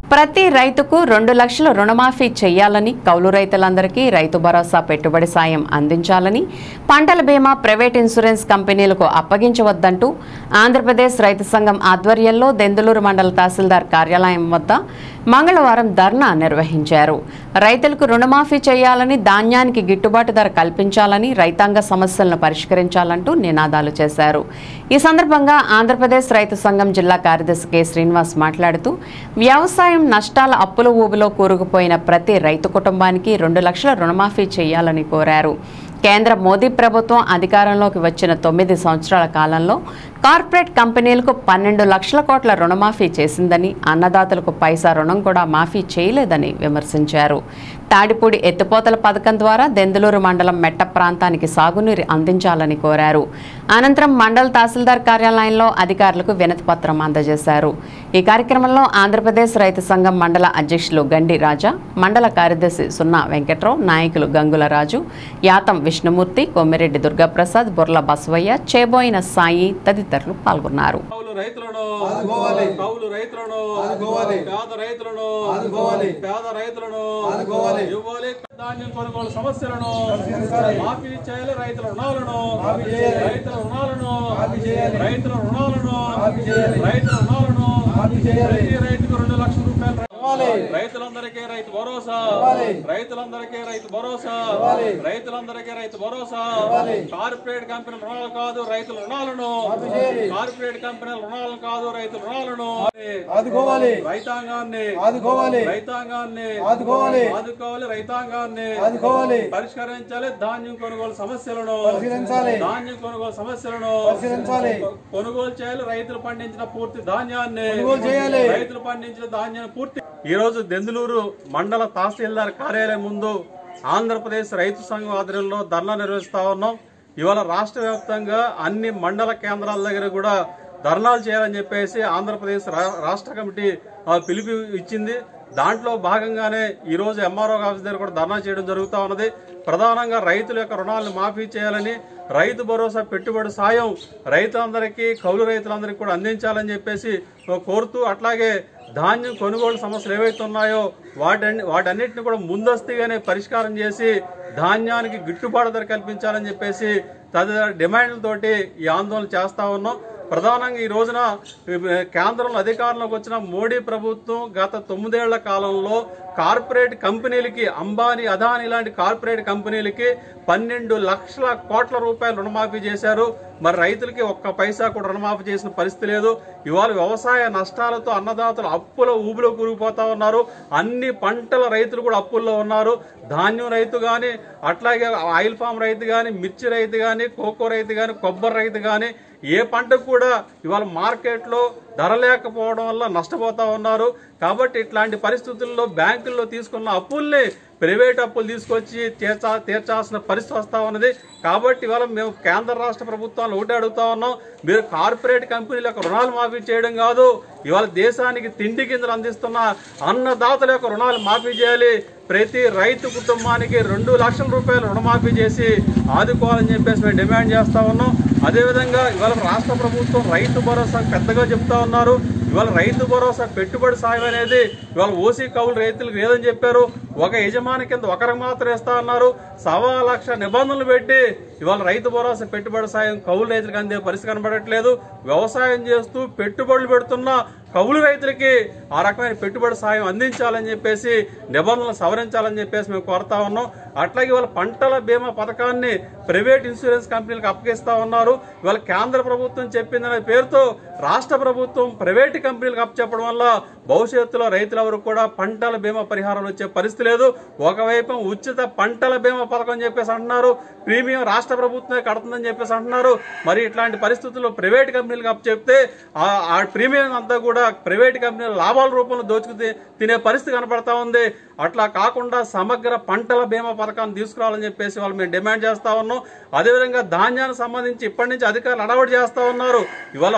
ప్రతి రైతుకు రెండు లక్షల రుణమాఫీ చేయాలని కౌలు రైతులందరికీ రైతు భరోసా పెట్టుబడి సాయం అందించాలని పంటల బీమా ప్రైవేట్ ఇన్సూరెన్స్ కంపెనీలకు అప్పగించవద్దంటూ ఆంధ్రప్రదేశ్ రైతు సంఘం ఆధ్వర్యంలో దెందులూరు మండల తహసీల్దార్ కార్యాలయం వద్ద మంగళవారం ధర్నా నిర్వహించారు రైతులకు రుణమాఫీ చేయాలని ధాన్యానికి గిట్టుబాటు ధర కల్పించాలని రైతాంగ సమస్యలను పరిష్కరించాలంటూ నినాదాలు చేశారు ఈ సందర్భంగా ఆంధ్రప్రదేశ్ రైతు సంఘం జిల్లా కార్యదర్శి కె శ్రీనివాస్ మాట్లాడుతూ వ్యవసాయం నష్టాల అప్పుల ఊబిలో కూరుకుపోయిన ప్రతి రైతు కుటుంబానికి రెండు లక్షల రుణమాఫీ చేయాలని కోరారు కేంద్ర మోదీ ప్రభుత్వం అధికారంలోకి వచ్చిన తొమ్మిది సంవత్సరాల కాలంలో కార్పొరేట్ కంపెనీలకు పన్నెండు లక్షల కోట్ల రుణమాఫీ చేసిందని అన్నదాతలకు పైసా రుణం కూడా మాఫీ చేయలేదని విమర్శించారు తాడిపూడి ఎత్తిపోతల పథకం ద్వారా దెందులూరు మండలం మెట్ట ప్రాంతానికి సాగునీరు అందించాలని కోరారు అనంతరం మండల తహసీల్దార్ కార్యాలయంలో అధికారులకు వినతి పత్రం అందజేశారు ఈ కార్యక్రమంలో ఆంధ్రప్రదేశ్ రైతు సంఘం మండల అధ్యక్షులు గండి రాజా మండల కార్యదర్శి సున్నా వెంకట్రావు నాయకులు గంగుల రాజు యాతం విష్ణుమూర్తి కొమ్మిరెడ్డి దుర్గాప్రసాద్ బుర్ల బసవయ్య చేబోయిన సాయి తదితరులు పాల్గొన్నారు కౌలు రైతులను ఆదుకోవాలి. కౌలు రైతులను ఆదుకోవాలి. పేద రైతులను ఆదుకోవాలి. పేద రైతులను ఆదుకోవాలి. ఇవ్వాలి ధాన్యం కొనుగోలు సమస్యలను పరిష్కరించాలి. మాఫీ చేయాలి రైతుల రుణాలను మాఫీ చేయాలి. రైతుల రుణాలను మాఫీ చేయాలి. రైతుల రుణాలను మాఫీ చేయాలి. రైతుల రుణాలను మాఫీ చేయాలి. ప్రతి రైతుకు రెండు లక్షల రూపాయలు ఇవ్వాలి. రైతులందరికీ రైతు భరోసా ఇవ్వాలి. రైతులందరికీ రైతు భరోసా ఇవ్వాలి. రైతులందరికీ రైతు భరోసా ఇవ్వాలి. కార్పొరేట్ కంపెనీ రుణాలు కాదు రైతుల రుణాలను మాఫీ చేయాలి. కార్పొరేట్ కంపెనీల రుణాలను కాదు రైతుల రుణాలను ఆదుకోవాలి రైతాంగాన్ని ఆదుకోవాలి రైతాంగాన్ని ఆదుకోవాలి ఆదుకోవాలి రైతాంగాన్ని ఆదుకోవాలి పరిష్కరించాలి ధాన్యం కొనుగోలు సమస్యలను పరిశీలించాలి ధాన్యం కొనుగోలు సమస్యలను పరిశీలించాలి కొనుగోలు చేయాలి రైతులు పండించిన పూర్తి ధాన్యాన్ని కొనుగోలు చేయాలి. రైతులు పండించిన ధాన్యాన్ని పూర్తి ఈ రోజు దెందులూరు మండల తహసీల్దార్ కార్యాలయం ముందు ఆంధ్రప్రదేశ్ రైతు సంఘం ఆధ్వర్యంలో ధర్నా నిర్వహిస్తా ఉన్నాం ఇవాళ రాష్ట్ర వ్యాప్తంగా అన్ని మండల కేంద్రాల దగ్గర కూడా ధర్నాలు చేయాలని చెప్పేసి ఆంధ్రప్రదేశ్ రా- రాష్ట్ర కమిటీ ఆ, పిలుపు ఇచ్చింది దాంట్లో భాగంగానే ఈ రోజు ఎంఆర్ఓ ఆఫీస్ దగ్గర కూడా ధర్నా చేయడం జరుగుతూ ఉన్నది ప్రధానంగా రైతుల యొక్క రుణాలను మాఫీ చేయాలని రైతు భరోసా పెట్టుబడి సాయం రైతులందరికీ కౌలు రైతులందరికీ కూడా అందించాలని చెప్పేసి కోరుతూ అట్లాగే ధాన్యం కొనుగోలు సమస్యలు ఏవైతే ఉన్నాయో వాటన్ని వాటన్నిటిని కూడా ముందస్తుగానే పరిష్కారం చేసి ధాన్యానికి గిట్టుబాటు ధర కల్పించాలని చెప్పేసి తదితర డిమాండ్లతోటి ఈ ఆందోళన చేస్తా ఉన్నాం ప్రధానంగా ఈ రోజున ఏ, కేంద్రంలో అధికారంలోకి వచ్చిన మోడీ ప్రభుత్వం గత తొమ్మిదేళ్ల కాలంలో కార్పొరేట్ కంపెనీలకి అంబానీ అదానీ లాంటి కార్పొరేట్ కంపెనీలకి పన్నెండు లక్షల కోట్ల రూపాయలు రుణమాఫీ చేశారు మరి రైతులకి ఒక్క పైసా కూడా రుణమాఫీ చేసిన పరిస్థితి లేదు ఇవాళ వ్యవసాయ నష్టాలతో అన్నదాతలు అప్పుల ఊబిలో కూరుకుపోతా ఉన్నారు అన్ని పంటల రైతులు కూడా అప్పుల్లో ఉన్నారు ధాన్యం రైతు కానీ అట్లాగే ఆయిల్ ఫామ్ రైతు కానీ మిర్చి రైతు కానీ కోకో రైతు కానీ కొబ్బరి రైతు కానీ ఏ పంటకు కూడా ఇవాళ మార్కెట్లో ధర లేకపోవడం వల్ల నష్టపోతా ఉన్నారు కాబట్టి ఇట్లాంటి పరిస్థితుల్లో బ్యాంకుల్లో తీసుకున్న అప్పుల్ని ప్రైవేట్ అప్పులు తీసుకొచ్చి తీర్చా తీర్చాల్సిన పరిస్థితి వస్తా ఉన్నది కాబట్టి ఇవాళ మేము కేంద్ర రాష్ట్ర ప్రభుత్వాలు ఒకటే అడుగుతా ఉన్నాం మీరు కార్పొరేట్ కంపెనీల యొక్క రుణాలు మాఫీ చేయడం కాదు ఇవాళ దేశానికి తిండి గింజలు అందిస్తున్న అన్నదాతల యొక్క రుణాలు మాఫీ చేయాలి ప్రతి రైతు కుటుంబానికి రెండు లక్షల రూపాయలు రుణమాఫీ చేసి ఆదుకోవాలని చెప్పేసి మేము డిమాండ్ చేస్తా ఉన్నాం అదేవిధంగా ఇవాళ రాష్ట్ర ప్రభుత్వం రైతు భరోసా పెద్దగా చెప్తా ఉన్నారు ఇవాళ రైతు భరోసా పెట్టుబడి సాయం అనేది ఇవాళ ఓసీ కౌలు రైతులకు లేదని చెప్పారు ఒక యజమాని కింద ఒకరికి మాత్రం ఇస్తా అన్నారు సవా లక్ష నిబంధనలు పెట్టి ఇవాళ రైతు భరోసా పెట్టుబడి సాయం కౌలు రైతులకు అందే పరిస్థితి కనబడట్లేదు వ్యవసాయం చేస్తూ పెట్టుబడులు పెడుతున్న కౌలు రైతులకి ఆ రకమైన పెట్టుబడి సాయం అందించాలని చెప్పేసి నిబంధనలు సవరించాలని చెప్పేసి మేము కోరుతా ఉన్నాం అట్లాగే ఇవాళ పంటల బీమా పథకాన్ని ప్రైవేట్ ఇన్సూరెన్స్ కంపెనీలకు అప్పగిస్తా ఉన్నారు ఇవాళ కేంద్ర ప్రభుత్వం చెప్పిందనే పేరుతో రాష్ట్ర ప్రభుత్వం ప్రైవేట్ కంపెనీలకు అప్పచెప్పడం వల్ల భవిష్యత్తులో రైతులెవరు కూడా పంటల బీమా పరిహారం వచ్చే పరిస్థితి లేదు ఒకవైపు ఉచిత పంటల బీమా పథకం అని చెప్పేసి అంటున్నారు ప్రీమియం రాష్ట్ర ప్రభుత్వమే కడుతుందని చెప్పేసి అంటున్నారు మరి ఇట్లాంటి పరిస్థితుల్లో ప్రైవేట్ కంపెనీలకు అప్పచెప్తే ఆ- ఆ ప్రీమియం అంతా కూడా ప్రైవేట్ కంపెనీల లాభాల రూపంలో దోచుకు తి- తినే పరిస్థితి కనపడతా ఉంది అట్లా కాకుండా సమగ్ర పంటల బీమా పథకాన్ని తీసుకురావాలని చెప్పేసి వాళ్ళు మేము డిమాండ్ చేస్తా ఉన్నాం అదేవిధంగా ధాన్యానికి సంబంధించి ఇప్పటి నుంచి అధికారులు అడవడి చేస్తా ఉన్నారు ఇవాళ వాస్తవంగా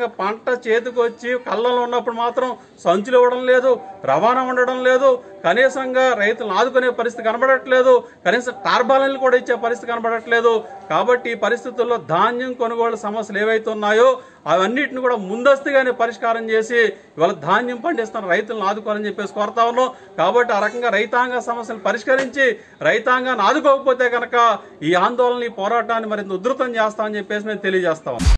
పంట చేతికి వచ్చి కళ్ళలో ఉన్నప్పుడు మాత్రం సంచులు ఇవ్వడం లేదు రవాణా ఉండడం లేదు కనీసంగా రైతులను ఆదుకునే పరిస్థితి కనబడట్లేదు కనీసం టార్బాలను కూడా ఇచ్చే పరిస్థితి కనబడట్లేదు కాబట్టి ఈ పరిస్థితుల్లో ధాన్యం కొనుగోలు సమస్యలు ఏవైతే ఉన్నాయో అవన్నిటిని కూడా ముందస్తుగానే పరిష్కారం చేసి ఇవాళ ధాన్యం పండిస్తున్న రైతులను ఆదుకోవాలని చెప్పేసి కోరుతా ఉన్నాం కాబట్టి ఆ రకంగా రైతాంగ సమస్యలు పరిష్కరించి రైతాంగాన్ని ఆదుకోకపోతే కనుక ఈ ఆందోళన ఈ పోరాటాన్ని మరింత ఉధృతం చేస్తామని చెప్పేసి మేము తెలియజేస్తాం